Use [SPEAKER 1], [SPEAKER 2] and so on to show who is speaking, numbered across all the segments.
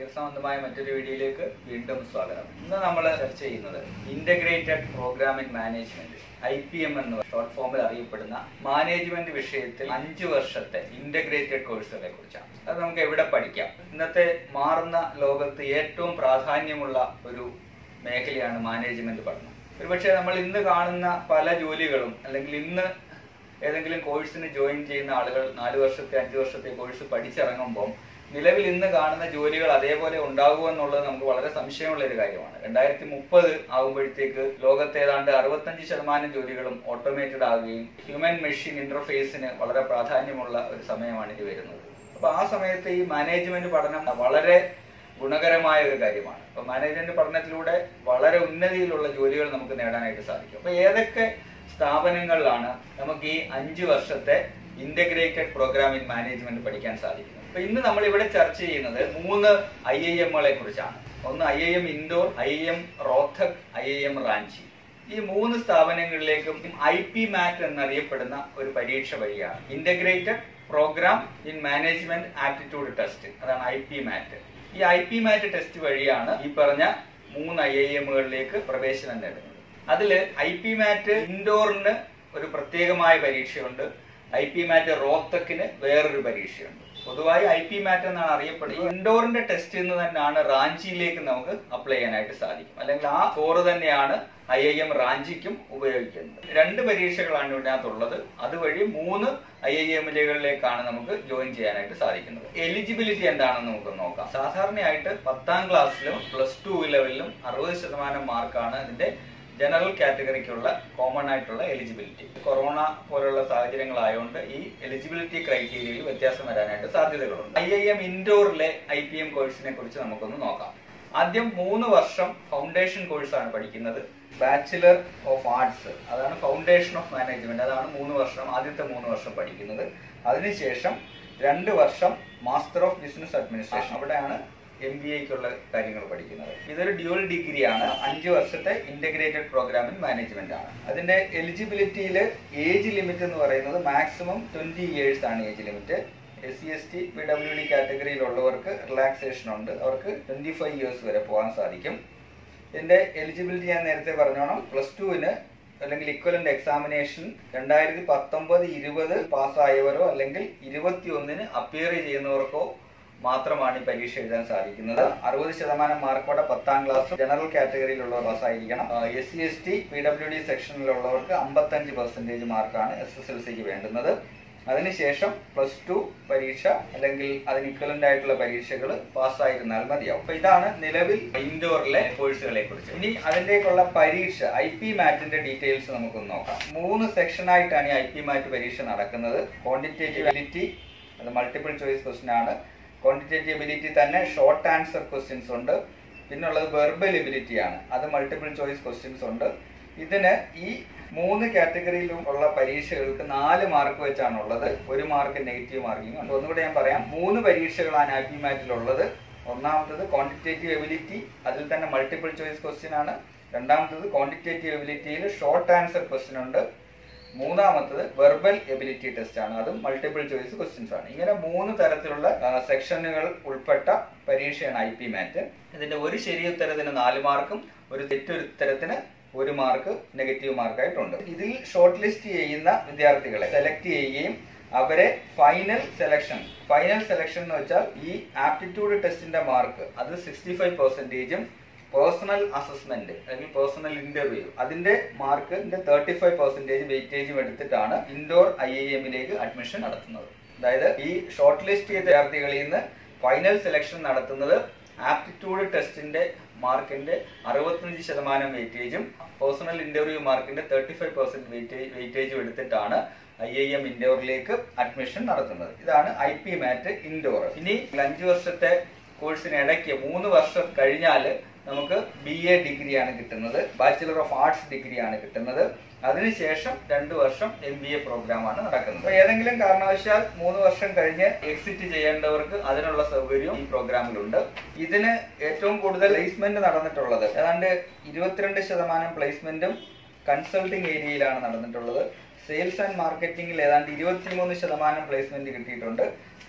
[SPEAKER 1] സംബന്ധമായ മറ്റൊരു വീഡിയോയിലേക്ക് വീണ്ടും സ്വാഗതം ഇന്ന് നമ്മൾ ചർച്ച ചെയ്യുന്നത് integrated programming management I P M എന്ന് ഷോർട്ട് ഫോമിൽ അറിയപ്പെടുന്ന മാനേജ്മെന്റ് വിഷയത്തിൽ അഞ്ച് വർഷത്തെ ഇന്റഗ്രേറ്റഡ് കോഴ്സുകളെ കുറിച്ചാണ് അത് നമുക്ക് എവിടെ പഠിക്കാം ഇന്നത്തെ മാറുന്ന ലോകത്ത് ഏറ്റവും പ്രാധാന്യമുള്ള ഒരു മേഖലയാണ് മാനേജ്മെന്റ് പഠനം ഒരുപക്ഷെ നമ്മൾ ഇന്ന് കാണുന്ന പല ജോലികളും അല്ലെങ്കിൽ ഇന്ന് ഏതെങ്കിലും കോഴ്സിന് ജോയിൻ ചെയ്യുന്ന ആളുകൾ നാല് വർഷത്തെ അഞ്ച് വർഷത്തെ കോഴ്സ് പഠിച്ചിറങ്ങുമ്പോൾ നിലവിൽ ഇന്ന് കാണുന്ന ജോലികൾ അതേപോലെ ഉണ്ടാകുമോ എന്നുള്ളത് നമുക്ക് വളരെ സംശയമുള്ള ഒരു കാര്യമാണ് രണ്ടായിരത്തി മുപ്പത് ആകുമ്പോഴത്തേക്ക് ലോകത്തെ ഏതാണ്ട് അറുപത്തഞ്ച് ശതമാനം ജോലികളും ഓട്ടോമേറ്റഡ് ആവുകയും ഹ്യൂമൻ മെഷീൻ ഇന്റർഫേസിന് വളരെ പ്രാധാന്യമുള്ള ഒരു സമയമാണ് ഇത് വരുന്നത് അപ്പൊ ആ സമയത്ത് ഈ മാനേജ്മെന്റ് പഠനം വളരെ ഗുണകരമായ ഒരു കാര്യമാണ് അപ്പൊ മാനേജ്മെന്റ് പഠനത്തിലൂടെ വളരെ ഉന്നതിയിലുള്ള ജോലികൾ നമുക്ക് നേടാനായിട്ട് സാധിക്കും അപ്പൊ ഏതൊക്കെ സ്ഥാപനങ്ങളിലാണ് നമുക്ക് ഈ അഞ്ച് വർഷത്തെ ഇന്റഗ്രേറ്റഡ് പ്രോഗ്രാം ഇൻ മാനേജ്മെന്റ് പഠിക്കാൻ സാധിക്കുന്നത് അപ്പൊ ഇന്ന് നമ്മൾ ഇവിടെ ചർച്ച ചെയ്യുന്നത് മൂന്ന് ഐ ഐ എമ്മുകളെ കുറിച്ചാണ് ഒന്ന് I I M Indore I I M Rohtak I I M Ranchi ഈ മൂന്ന് സ്ഥാപനങ്ങളിലേക്കും ഐ പി മാറ്റ് എന്നറിയപ്പെടുന്ന ഒരു പരീക്ഷ വഴിയാണ് integrated program in management aptitude test അതാണ് ഐ പി മാറ്റ് ഈ ഐ പി മാറ്റ് ടെസ്റ്റ് വഴിയാണ് ഈ പറഞ്ഞ മൂന്ന് ഐ ഐ എമ്മുകളിലേക്ക് പ്രവേശനം നേടുന്നത് അതിൽ ഐ പി മാറ്റ് ഇൻഡോറിന് ഒരു പ്രത്യേകമായ പരീക്ഷയുണ്ട് ഐ പി മാറ്റ് റോത്തക്കിന് വേറൊരു പരീക്ഷയുണ്ട് പൊതുവായി ഐ പി മാറ്റ് എന്നാണ് അറിയപ്പെടുന്നത് ഇൻഡോറിന്റെ ടെസ്റ്റ് എന്ന് തന്നെയാണ് റാഞ്ചിയിലേക്ക് നമുക്ക് അപ്ലൈ ചെയ്യാനായിട്ട് സാധിക്കും അല്ലെങ്കിൽ ആ സ്കോർ തന്നെയാണ് ഐ ഐ എം റാഞ്ചിക്കും ഉപയോഗിക്കുന്നത് രണ്ട് പരീക്ഷകളാണ് ഇതിനകത്തുള്ളത് അതുവഴി മൂന്ന് ഐ ഐ എമ്മിലേകളിലേക്കാണ് നമുക്ക് ജോയിൻ ചെയ്യാനായിട്ട് സാധിക്കുന്നത് എലിജിബിലിറ്റി എന്താണെന്ന് നമുക്ക് നോക്കാം സാധാരണയായിട്ട് പത്താം ക്ലാസ്സിലും പ്ലസ് ടു ലെവലിലും അറുപത് ശതമാനം മാർക്കാണ് ഇതിന്റെ ജനറൽ കാറ്റഗറിക്കുള്ള കോമൺ ആയിട്ടുള്ള എലിജിബിലിറ്റി കൊറോണ പോലുള്ള സാഹചര്യങ്ങളായതുകൊണ്ട് ഈ എലിജിബിലിറ്റി ക്രൈറ്റീരിയയിൽ വ്യത്യാസം വരാനായിട്ട് സാധ്യതകളുണ്ട് ഐ ഐ എം ഇൻഡോറിലെ ഐ പി എം കോഴ്സിനെ കുറിച്ച് നമുക്കൊന്ന് നോക്കാം ആദ്യം മൂന്ന് വർഷം ഫൗണ്ടേഷൻ കോഴ്സാണ് പഠിക്കുന്നത് ബാച്ചിലർ ഓഫ് ആർട്സ് അതാണ് ഫൗണ്ടേഷൻ ഓഫ് മാനേജ്മെന്റ് അതാണ് മൂന്ന് വർഷം ആദ്യത്തെ മൂന്ന് വർഷം പഠിക്കുന്നത് അതിനുശേഷം രണ്ട് വർഷം മാസ്റ്റർ ഓഫ് ബിസിനസ് അഡ്മിനിസ്ട്രേഷൻ അവിടെയാണ് എം ബി എക്കുള്ള കാര്യങ്ങൾ പഠിക്കുന്നത് ഇതൊരു ഡ്യുവൽ ഡിഗ്രിയാണ് അഞ്ച് വർഷത്തെ ഇന്റഗ്രേറ്റഡ് പ്രോഗ്രാം ഇൻ മാനേജ്മെന്റ് ആണ് അതിന്റെ എലിജിബിലിറ്റിയിൽ ഏജ് ലിമിറ്റ് എന്ന് പറയുന്നത് മാക്സിമം ട്വന്റി ഇയേഴ്സ് ആണ് age limit S C S T P W D കാറ്റഗറിയിലുള്ളവർക്ക് റിലാക്സേഷൻ ഉണ്ട് അവർക്ക് ട്വന്റി ഫൈവ് ഇയേഴ്സ് വരെ പോകാൻ സാധിക്കും ഇതിന്റെ എലിജിബിലിറ്റി ഞാൻ നേരത്തെ പറഞ്ഞോണം പ്ലസ് ടുവിന് അല്ലെങ്കിൽ ഇക്വലന്റ് എക്സാമിനേഷൻ രണ്ടായിരത്തി പത്തൊമ്പത് ഇരുപത് പാസ്സായവരോ അല്ലെങ്കിൽ ഇരുപത്തി ഒന്നിന് അപ്പിയർ ചെയ്യുന്നവർക്കോ മാത്രമാണ് ഈ പരീക്ഷ എഴുതാൻ സാധിക്കുന്നത് അറുപത് ശതമാനം മാർക്കോടെ പത്താം ക്ലാസ് ജനറൽ കാറ്റഗറിയിലുള്ളവർ പാസ്സായിരിക്കണം S C S T P W D സെക്ഷനിലുള്ളവർക്ക് അമ്പത്തഞ്ച് പെർസെന്റേജ് മാർക്കാണ് എസ് എസ് എൽ സിക്ക് വേണ്ടുന്നത് അതിനുശേഷം പ്ലസ് ടു പരീക്ഷ അല്ലെങ്കിൽ അതിന് ഇക്വലന്റ് ആയിട്ടുള്ള പരീക്ഷകൾ പാസ്സായിരുന്നാൽ മതിയാവും അപ്പൊ ഇതാണ് നിലവിൽ ഇൻഡോറിലെ കോഴ്സുകളെ കുറിച്ച് ഇനി അതിന്റേക്കുള്ള പരീക്ഷ ഐ പി മാറ്റിന്റെ ഡീറ്റെയിൽസ് നമുക്കൊന്ന് നോക്കാം മൂന്ന് സെക്ഷൻ ആയിട്ടാണ് ഈ ഐ പി മാറ്റ് പരീക്ഷ നടക്കുന്നത് ക്വാണ്ടിറ്റേറ്റീവിലിറ്റി അത് മൾട്ടിപ്പിൾ ചോയ്സ് ക്വസ്റ്റ്യൻ ആണ് ക്വാണ്ടിറ്റേറ്റീവ് എബിലിറ്റി തന്നെ ഷോർട്ട് ആൻസർ ക്വസ്റ്റ്യൻസ് ഉണ്ട് പിന്നുള്ളത് വെർബൽ എബിലിറ്റി ആണ് അത് മൾട്ടിപ്പിൾ ചോയ്സ് ക്വസ്റ്റ്യൻസ് ഉണ്ട് ഇതിന് ഈ മൂന്ന് കാറ്റഗറിയിലും ഉള്ള പരീക്ഷകൾക്ക് നാല് മാർക്ക് വെച്ചാണ് ഉള്ളത് ഒരു മാർക്ക് നെഗറ്റീവ് മാർക്കിംഗ് ഉണ്ട് ഒന്നുകൂടെ ഞാൻ പറയാം മൂന്ന് പരീക്ഷകളാണ് ആപ്പി മാറ്റിലുള്ളത് ഒന്നാമത്തത് ക്വാണ്ടിറ്റേറ്റീവ് എബിലിറ്റി അതിൽ തന്നെ മൾട്ടിപ്പിൾ ചോയ്സ് ക്വസ്റ്റ്യൻ ആണ് രണ്ടാമത്തത് ക്വാണ്ടിറ്റേറ്റീവ് എബിലിറ്റിയിൽ ഷോർട്ട് ആൻസർ ക്വസ്റ്റ്യൻ ഉണ്ട് മൂന്നാമത്തത് വെർബൽ എബിലിറ്റി ടെസ്റ്റ് ആണ് അതും മൾട്ടിപ്പിൾ ചോയ്സ് ക്വസ്റ്റ്യൻസ് ആണ് ഇങ്ങനെ മൂന്ന് തരത്തിലുള്ള സെക്ഷനുകൾ ഉൾപ്പെട്ട പരീക്ഷയാണ് ഐ പി മാറ്റ് ഇതിന്റെ ഒരു ശരി ഉത്തരത്തിന് നാല് മാർക്കും ഒരു തെറ്റുത്തരത്തിന് ഒരു മാർക്ക് നെഗറ്റീവ് മാർക്കായിട്ടുണ്ട് ഇതിൽ ഷോർട്ട് ലിസ്റ്റ് ചെയ്യുന്ന വിദ്യാർത്ഥികളെ സെലക്ട് ചെയ്യുകയും അവരെ ഫൈനൽ സെലക്ഷൻ ഫൈനൽ സെലക്ഷൻ എന്ന് വെച്ചാൽ ഈ ആപ്റ്റിറ്റ്യൂഡ് ടെസ്റ്റിന്റെ മാർക്ക് അത് സിക്സ്റ്റി ഫൈവ് പെർസെന്റേജും പേഴ്സണൽ അസസ്മെന്റ് അല്ലെങ്കിൽ പേഴ്സണൽ ഇന്റർവ്യൂ അതിന്റെ മാർക്കിന്റെ തേർട്ടി ഫൈവ് പെർസെന്റേജ് വെയിറ്റേജും എടുത്തിട്ടാണ് ഇൻഡോർ ഐ ഐ എമ്മിലേക്ക് അഡ്മിഷൻ നടത്തുന്നത് അതായത് ഈ ഷോർട്ട് ലിസ്റ്റ് ചെയ്ത വിദ്യാർത്ഥികളിൽ നിന്ന് ഫൈനൽ സെലക്ഷൻ നടത്തുന്നത് ആപ്റ്റിറ്റ്യൂഡ് ടെസ്റ്റിന്റെ മാർക്കിന്റെ അറുപത്തഞ്ച് ശതമാനം വെയിറ്റേജും പേഴ്സണൽ ഇന്റർവ്യൂ മാർക്കിന്റെ തേർട്ടി ഫൈവ് പെർസെന്റ് വെയിറ്റേജ് വെയിറ്റേജും എടുത്തിട്ടാണ് ഐ ഐ എം ഇൻഡോറിലേക്ക് അഡ്മിഷൻ നടത്തുന്നത് ഇതാണ് ഐ പി മാറ്റ് ഇൻഡോർ ഇനി അഞ്ചു വർഷത്തെ കോഴ്സിന് ഇടയ്ക്ക് മൂന്ന് വർഷം കഴിഞ്ഞാൽ നമുക്ക് ബി എ ഡിഗ്രിയാണ് കിട്ടുന്നത് ബാച്ചിലർ ഓഫ് ആർട്സ് ഡിഗ്രിയാണ് കിട്ടുന്നത് അതിനുശേഷം രണ്ട് വർഷം എം ബി എ പ്രോഗ്രാമാണ് നടക്കുന്നത് അപ്പൊ ഏതെങ്കിലും കാരണവശാൽ മൂന്ന് വർഷം കഴിഞ്ഞ് എക്സിറ്റ് ചെയ്യേണ്ടവർക്ക് അതിനുള്ള സൗകര്യവും ഈ പ്രോഗ്രാമിലുണ്ട് ഇതിന് ഏറ്റവും കൂടുതൽ പ്ലേസ്മെന്റ് നടന്നിട്ടുള്ളത് ഏതാണ്ട് ഇരുപത്തിരണ്ട് ശതമാനം പ്ലേസ്മെന്റും കൺസൾട്ടിംഗ് ഏരിയയിലാണ് നടന്നിട്ടുള്ളത് സെയിൽസ് ആൻഡ് മാർക്കറ്റിംഗിൽ ഏതാണ്ട് ഇരുപത്തിമൂന്ന് ശതമാനം പ്ലേസ്മെന്റ് കിട്ടിയിട്ടുണ്ട്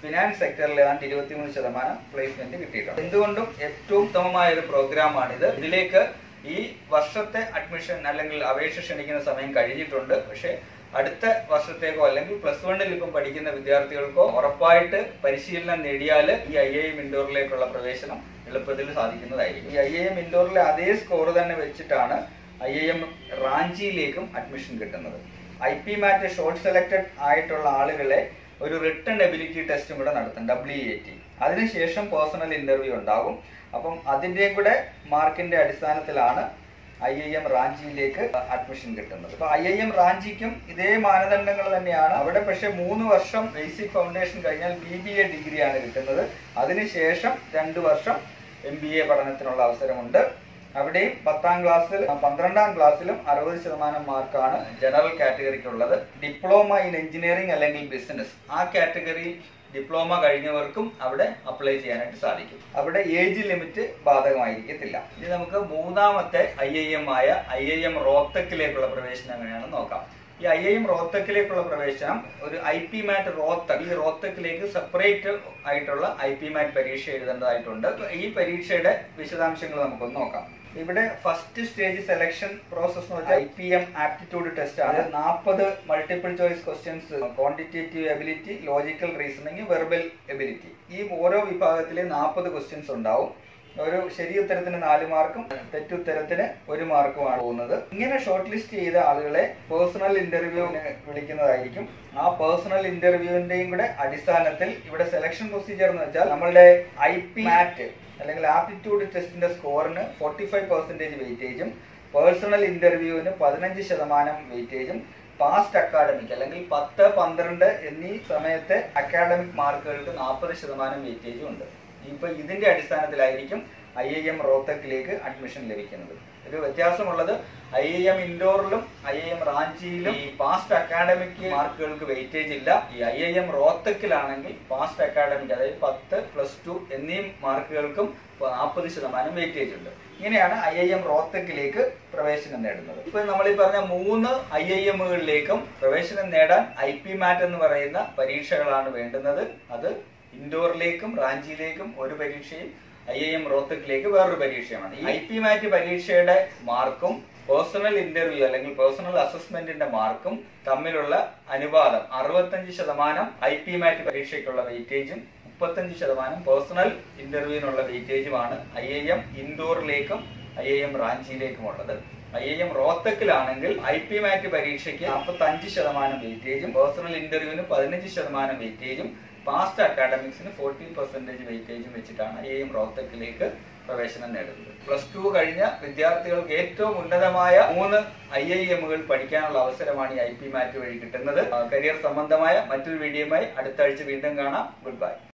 [SPEAKER 1] ഫിനാൻസ് സെക്ടറിൽ ഏതാണ്ട് ഇരുപത്തിമൂന്ന് ശതമാനം പ്ലേസ്മെന്റ് കിട്ടിയിട്ടുണ്ട് എന്തുകൊണ്ടും ഏറ്റവും ഉത്തമമായ ഒരു പ്രോഗ്രാമാണിത് ഇതിലേക്ക് ഈ വർഷത്തെ അഡ്മിഷൻ അല്ലെങ്കിൽ അപേക്ഷ ക്ഷണിക്കുന്ന സമയം കഴിഞ്ഞിട്ടുണ്ട് പക്ഷേ അടുത്ത വർഷത്തേക്കോ അല്ലെങ്കിൽ പ്ലസ് വണ്ണിൽ ഇപ്പം പഠിക്കുന്ന വിദ്യാർത്ഥികൾക്കോ ഉറപ്പായിട്ട് പരിശീലനം നേടിയാൽ ഈ ഐ ഐ എം ഇൻഡോറിലേക്കുള്ള പ്രവേശനം എളുപ്പത്തിൽ സാധിക്കുന്നതായിരിക്കും ഈ ഐ ഐ എം ഇൻഡോറിലെ അതേ സ്കോർ തന്നെ വെച്ചിട്ടാണ് ഐ ഐ എം റാഞ്ചിയിലേക്കും അഡ്മിഷൻ കിട്ടുന്നത് I P MAT short selected ആയിട്ടുള്ള ആളുകളെ ഒരു റിട്ടേൺ എബിലിറ്റി ടെസ്റ്റും കൂടെ നടത്തും ഡബ്ല്യു എ ടി അതിനുശേഷം പേഴ്സണൽ ഇന്റർവ്യൂ ഉണ്ടാകും അപ്പം അതിൻ്റെയും കൂടെ മാർക്കിന്റെ അടിസ്ഥാനത്തിലാണ് ഐ ഐ എം റാഞ്ചിയിലേക്ക് അഡ്മിഷൻ കിട്ടുന്നത് അപ്പൊ ഐ ഐ എം റാഞ്ചിക്കും ഇതേ മാനദണ്ഡങ്ങൾ തന്നെയാണ് അവിടെ പക്ഷെ മൂന്ന് വർഷം ബേസിക് ഫൗണ്ടേഷൻ കഴിഞ്ഞാൽ ബി ബി എ ഡിഗ്രിയാണ് കിട്ടുന്നത് അതിനുശേഷം രണ്ട് വർഷം എം ബി എ പഠനത്തിനുള്ള അവസരമുണ്ട് അവിടെയും പത്താം ക്ലാസ്സിൽ പന്ത്രണ്ടാം ക്ലാസ്സിലും അറുപത് ശതമാനം മാർക്കാണ് ജനറൽ കാറ്റഗറിക്കുള്ളത് ഡിപ്ലോമ ഇൻ എഞ്ചിനീയറിംഗ് അല്ലെങ്കിൽ ബിസിനസ് ആ കാറ്റഗറിയിൽ ഡിപ്ലോമ കഴിഞ്ഞവർക്കും അവിടെ അപ്ലൈ ചെയ്യാനായിട്ട് സാധിക്കും അവിടെ ഏജ് ലിമിറ്റ് ബാധകമായിരിക്കത്തില്ല ഇനി നമുക്ക് മൂന്നാമത്തെ ഐ ഐ എം ആയ ഐ ഐ എം റോത്തക്കിലേക്കുള്ള പ്രവേശനം എങ്ങനെയാണെന്ന് നോക്കാം ഈ ഐ ഐ എം റോത്തക്കിലേക്കുള്ള പ്രവേശനം ഒരു ഐ പി മാറ്റ് റോത്തക് ഈ റോത്തക്കിലേക്ക് സെപ്പറേറ്റ് ആയിട്ടുള്ള ഐ പി മാറ്റ് പരീക്ഷ എഴുതേണ്ടതായിട്ടുണ്ട് ഈ പരീക്ഷയുടെ വിശദാംശങ്ങൾ നമുക്കൊന്ന് നോക്കാം ഇവിടെ ഫസ്റ്റ് സ്റ്റേജ് സെലക്ഷൻ പ്രോസസ് എന്ന് വെച്ചാൽ I P M aptitude test ആണ് നാൽപ്പത് multiple choice questions quantitative ability logical reasoning verbal ability ഈ ഓരോ വിഭാഗത്തിലെ നാൽപ്പത് ക്വസ്റ്റ്യൻസ് ഉണ്ടാവും ഒരു ശരി ഉത്തരത്തിന് നാല് മാർക്കും തെറ്റുത്തരത്തിന് ഒരു മാർക്കുമാണ് പോകുന്നത് ഇങ്ങനെ ഷോർട്ട് ലിസ്റ്റ് ചെയ്ത ആളുകളെ പേഴ്സണൽ ഇന്റർവ്യൂവിന് വിളിക്കുന്നതായിരിക്കും ആ പേഴ്സണൽ ഇന്റർവ്യൂവിന്റെയും കൂടെ അടിസ്ഥാനത്തിൽ ഇവിടെ സെലക്ഷൻ പ്രൊസീജിയർ എന്ന് വെച്ചാൽ നമ്മളുടെ ഐ പി മാറ്റ് അല്ലെങ്കിൽ ആപ്റ്റിറ്റ്യൂഡ് ടെസ്റ്റിന്റെ സ്കോറിന് ഫോർട്ടി ഫൈവ് പെർസെന്റേജ് വെയിറ്റേജും പേഴ്സണൽ ഇന്റർവ്യൂവിന് പതിനഞ്ച് ശതമാനം വെയിറ്റേജും പാസ്റ്റ് അക്കാഡമിക് അല്ലെങ്കിൽ പത്ത് പന്ത്രണ്ട് എന്നീ സമയത്തെ അക്കാഡമിക് മാർക്കുകൾക്ക് നാൽപ്പത് ശതമാനം വെയിറ്റേജും ഉണ്ട് ഇപ്പൊ ഇതിന്റെ അടിസ്ഥാനത്തിലായിരിക്കും ഐ ഐ എം റോത്തക്കിലേക്ക് അഡ്മിഷൻ ലഭിക്കുന്നത് ഒരു വ്യത്യാസമുള്ളത് ഐ ഐ എം ഇൻഡോറിലും ഐ ഐ എം റാഞ്ചിയിലും ഈ പാസ്റ്റ് അക്കാഡമിക് മാർക്കുകൾക്ക് വെയിറ്റേജ് ഇല്ല ഈ ഐ ഐ എം റോത്തക്കിലാണെങ്കിൽ പാസ്റ്റ് അക്കാഡമിക് അതായത് പത്ത് പ്ലസ് ടു എന്നീ മാർക്കുകൾക്കും നാൽപ്പത് ശതമാനം വെയിറ്റേജ് ഉണ്ട് ഇങ്ങനെയാണ് ഐ ഐ എം റോത്തക്കിലേക്ക് പ്രവേശനം നേടുന്നത് ഇപ്പൊ നമ്മൾ ഈ പറഞ്ഞ മൂന്ന് ഐ ഐ എമ്മുകളിലേക്കും പ്രവേശനം നേടാൻ ഐ പി മാറ്റ് എന്ന് പറയുന്ന പരീക്ഷകളാണ് വേണ്ടുന്നത് അത് ഇൻഡോറിലേക്കും റാഞ്ചിയിലേക്കും ഒരു പരീക്ഷയും ഐ ഐ എം റോത്തക്കിലേക്ക് വേറൊരു പരീക്ഷയുമാണ് ഈ ഐ പി മാറ്റ് പരീക്ഷയുടെ മാർക്കും പേഴ്സണൽ ഇന്റർവ്യൂ അല്ലെങ്കിൽ പേഴ്സണൽ അസസ്മെന്റിന്റെ മാർക്കും തമ്മിലുള്ള അനുപാതം അറുപത്തഞ്ച് ശതമാനം ഐ പി മാറ്റ് പരീക്ഷയ്ക്കുള്ള വെയിറ്റേജും മുപ്പത്തഞ്ച് ശതമാനം പേഴ്സണൽ ഇന്റർവ്യൂവിനുള്ള വെയിറ്റേജുമാണ് ഐ ഐ എം ഇൻഡോറിലേക്കും ഐ ഐ എം റാഞ്ചിയിലേക്കും ഉള്ളത് ഐ ഐ എം റോത്തക്കിലാണെങ്കിൽ ഐ പി മാറ്റ് പരീക്ഷയ്ക്ക് നാൽപ്പത്തി അഞ്ച് ശതമാനം വെയിറ്റേജും പേഴ്സണൽ ഇന്റർവ്യൂവിന് പതിനഞ്ച് ശതമാനം വെയിറ്റേജും പാസ്റ്റ് അക്കാഡമിക്സിന് ഫോർട്ടി പെർസെന്റേജ് വെയിറ്റേജും വെച്ചിട്ടാണ് ഐ എം റോത്തക്കിലേക്ക് പ്രവേശനം നേടുന്നത് പ്ലസ് ടു കഴിഞ്ഞ വിദ്യാർത്ഥികൾക്ക് ഏറ്റവും ഉന്നതമായ മൂന്ന് ഐ ഐ എമ്മുകൾ പഠിക്കാനുള്ള അവസരമാണ് ഈ ഐ പി മാറ്റ് വഴി കിട്ടുന്നത് കരിയർ സംബന്ധമായ മറ്റൊരു വീഡിയോയുമായി അടുത്ത ആഴ്ച വീണ്ടും കാണാം ഗുഡ് ബൈ